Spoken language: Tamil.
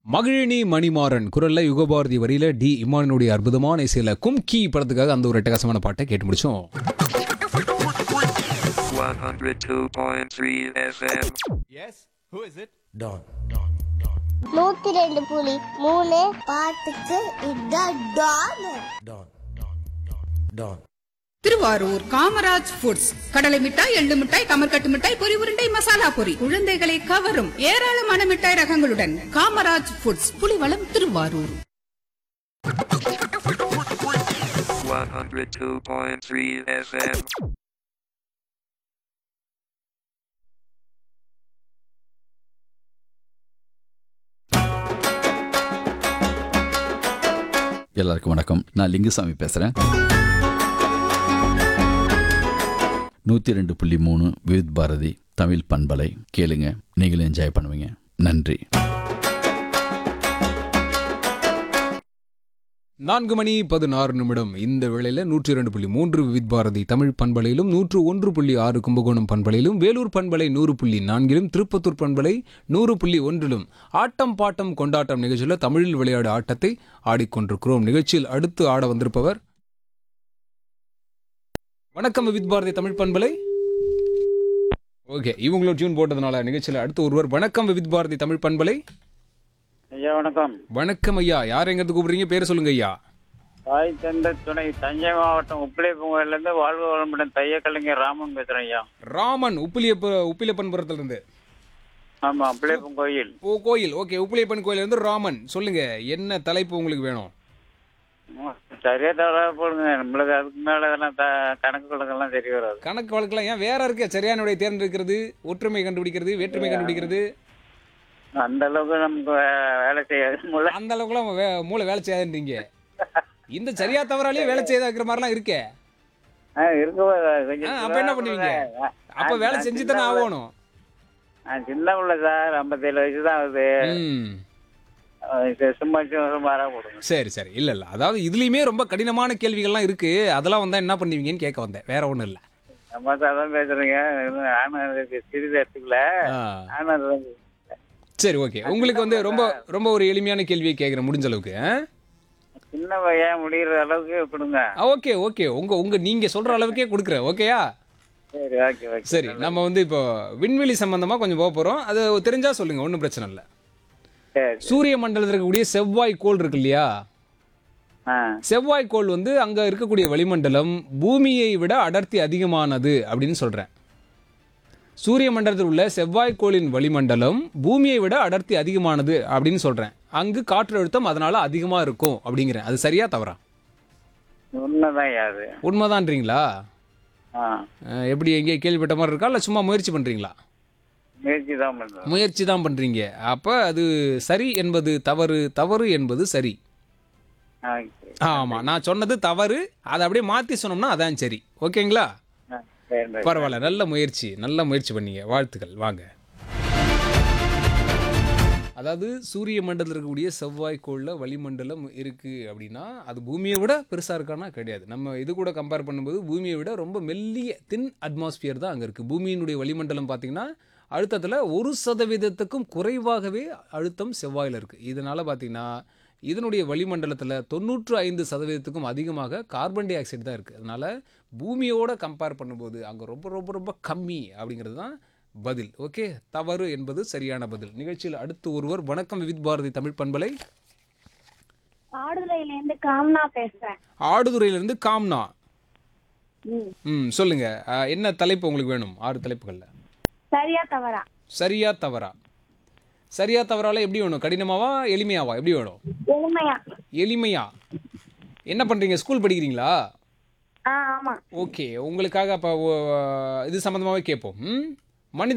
மகிழினி மணிமாறன் குரல்ல யுகபாரதி வரியில டி இமானுடைய அற்புதமான இசையில கும்கி படத்துக்காக அந்த ஒரு எட்டகாசமான பாட்டை கேட்டு முடிச்சோம் 102.3 FM. நூத்தி ரெண்டு புலி மூணு பாட்டுக்கு இதான் டான் திருவாரூர் காமராஜ் ஃபுட்ஸ் கடலை மிட்டாய் எள்ளு மிட்டாய் கமர்கட்டு மிட்டாய் பொரி உருண்டை மசாலா பொரி குழந்தைகளை கவரும் ஏராளமான மிட்டாய் ரகங்களுடன் காமராஜ் ஃபுட்ஸ் புலிவளம் திருவாரூர் 102.3 FM. எல்லாருக்கும் வணக்கம் நான் லிங்குசாமி பேசுகிறேன் நூற்றி ரெண்டு புள்ளி மூணு விவித் பாரதி தமிழ் பண்பலை கேளுங்க நீங்களும் என்ஜாய் பண்ணுவீங்க நன்றி நான்கு மணி பதினாறு நிமிடம் இந்த வேளையில நூற்றி இரண்டு புள்ளி மூன்று விவித் பாரதி தமிழ் பண்பலையிலும் நூற்று ஒன்று புள்ளி ஆறு கும்பகோணம் பண்பலையிலும் வேலூர் பண்பலை நூறு புள்ளி நான்கிலும் திருப்பத்தூர் பண்பலை நூறு புள்ளி ஒன்றிலும் ஆட்டம் பாட்டம் கொண்டாட்டம் நிகழ்ச்சியில் தமிழில் விளையாடு ஆட்டத்தை ஆடிக்கொண்டிருக்கிறோம் நிகழ்ச்சியில் அடுத்து ஆட வந்திருப்பவர் வணக்கம் விவித் பாரதி தமிழ் பண்பலை ஓகே இவங்களும் டியூன் போட்டதுனால நிகழ்ச்சியில் அடுத்து ஒருவர் வணக்கம் விவித் பாரதி தமிழ் பண்பலை ஐயா வணக்கம் வணக்கம் ஐயா யார் எங்கிறது கூப்பிடுறீங்க பேர் சொல்லுங்க ஐயா தாய் தந்த துணை தஞ்சை மாவட்டம் உப்பிலை பூங்காவிலேருந்து வாழ்வு வளமுடன் தைய கலைஞர் ராமன் பேசுறேன் ஐயா ராமன் உப்பிலியப்ப உப்பிலியப்பன்புரத்துல இருந்து ஆமா உப்பிலைப்பூம் கோயில் ஓ கோயில் ஓகே உப்பிலியப்பன் கோயில இருந்து ராமன் சொல்லுங்க என்ன தலைப்பு உங்களுக்கு வேணும் ம், சரியா தவறா போடுங்க நம்மளுக்கு அதுக்கு மேல இதெல்லாம் த- கணக்கு கணக்கெல்லாம் தெரிய வராது கணக்கு வழக்கெல்லாம் ஏன் வேற இருக்கு சரியான விடை தேர்ந்தெடுக்கிறது ஒற்றுமை கண்டுபிடிக்கிறது வேற்றுமை கண்டுபிடிக்கிறது அந்த அளவுக்கு நமக்கு வே- வேலை செய்யாது முல்ல அந்த அளவுக்குலாம் வே- மூளை வேலை செய்யாதுன்றீங்க இந்த சரியா தவறாலேயே வேலை செய்யாத இருக்கிற மாதிரிலாம் இருக்கே ஆ, இருக்கு ஆ, கொஞ்சம் அப்ப என்ன பண்ணுவீங்க அப்ப வேலை செஞ்சு தானே ஆகணும் நான் சின்ன பிள்ளை சார் ஐம்பத்தேழு வயசு தான் ஆகுது ம் ஆ, இது சும்மா சுமாரா போடுங்க சரி சரி இல்ல இல்ல அதாவது இதுலயுமே ரொம்ப கடினமான கேள்விகள்லாம் இருக்கு அதெல்லாம் வந்தா என்ன பண்ணுவீங்கன்னு கேட்க வந்தேன் வேற ஒண்ணும் இல்ல நம்ம சார் தான் பேசுறீங்க நானும் அதுக்கு சிறிது எடுத்துக்கல ஆ. நானும் அது சரி ஓகே உங்களுக்கு வந்து ரொம்ப ரொம்ப ஒரு எளிமையான கேள்வியை கேட்குறேன் முடிஞ்ச அளவுக்கு ஆ? சின்ன பையன் முடிகிற அளவுக்கு கொடுங்க ஓகே ஓகே உங்க உங்க நீங்க சொல்ற அளவுக்கே கொடுக்குறேன் ஓகேயா சரி ஓகே ஓகே சரி நம்ம வந்து இப்போ விண்வெளி சம்பந்தமா கொஞ்சம் போக போறோம் அது தெரிஞ்சா சொல்லுங்க ஒன்றும் பிரச்சனை இல்லை சரி சூரிய மண்டலத்தில் இருக்கக்கூடிய செவ்வாய் கோள் இருக்கு இல்லையா ஆ செவ்வாய் கோள் வந்து அங்க இருக்கக்கூடிய வளிமண்டலம் பூமியை விட அடர்த்தி அதிகமானது அப்படின்னு சொல்றேன் சூரிய மண்டலத்தில் உள்ள செவ்வாய் கோளின் வளிமண்டலம் பூமியை விட அடர்த்தி அதிகமானது அப்படின்னு சொல்றேன் அங்கு காற்று அழுத்தம் அதனால அதிகமா இருக்கும் அப்படிங்கிறேன் அது சரியா தவறா உண்மைதான் அது உண்மைதான்றீங்களா ஆ அஹ், எப்படி எங்கேயே கேள்விப்பட்ட மாதிரி இருக்கா இல்லை சும்மா முயற்சி பண்ணுறீங்களா முயற்சி தான் பண்றேன் முயற்சி தான் பண்ணுறீங்க அப்போ அது சரி என்பது தவறு தவறு என்பது சரி ஓகே ஆமாம் நான் சொன்னது தவறு அதை அப்படியே மாற்றி சொன்னோம்னா அதான் சரி ஓகேங்களா ஆ, சரி ரைட். பரவாயில்ல நல்ல முயற்சி நல்ல முயற்சி பண்ணீங்க வாழ்த்துக்கள் வாங்க அதாவது சூரிய மண்டலத்தில் இருக்கக்கூடிய செவ்வாய் கோளில் வளிமண்டலம் இருக்குது அப்படின்னா அது பூமியை விட பெருசாக இருக்கானா கிடையாது நம்ம இது கூட கம்பேர் பண்ணும்போது பூமியை விட ரொம்ப மெல்லிய தின் அட்மாஸ்பியர் தான் அங்கே இருக்குது பூமியினுடைய வளிமண்டலம் பார்த்தீங்கன்னா அழுத்தத்தில் ஒரு சதவீதத்துக்கும் குறைவாகவே அழுத்தம் செவ்வாயில் இருக்குது இதனால் பார்த்தீங்கன்னா இதனுடைய வளிமண்டலத்தில் தொண்ணூற்று ஐந்து சதவீதத்துக்கும் அதிகமாக கார்பன் டை ஆக்சைடு தான் இருக்குது அதனால் பூமியோட கம்பேர் பண்ணும்போது அங்கே ரொம்ப ரொம்ப ரொம்ப கம்மி அப்படிங்கிறது தான் பதில் ஓகே தவறு என்பது சரியான பதில் நிகழ்ச்சியில் அடுத்து ஒருவர் வணக்கம் விவித் பாரதி தமிழ் பண்பலை ஆடுதுறையில இருந்து காம்னா பேசுறேன் ஆடுதுறையிலிருந்து காம்னா ம். ம் சொல்லுங்க அஹ், என்ன தலைப்பு உங்களுக்கு வேணும் ஆறு தலைப்புகளில் சரியா தவறா சரியா தவறா சரியா தவறால எப்படி வேணும் கடினமாவா எளிமையாவா எப்படி வேணும் எளிமையா எளிமையா என்ன பண்றீங்க ஸ்கூல் படிக்கிறீங்களா ஆ ஆமா ஓகே உங்களுக்காக அப்போ இது சம்மந்தமாகவே கேட்போம் ம்? மனித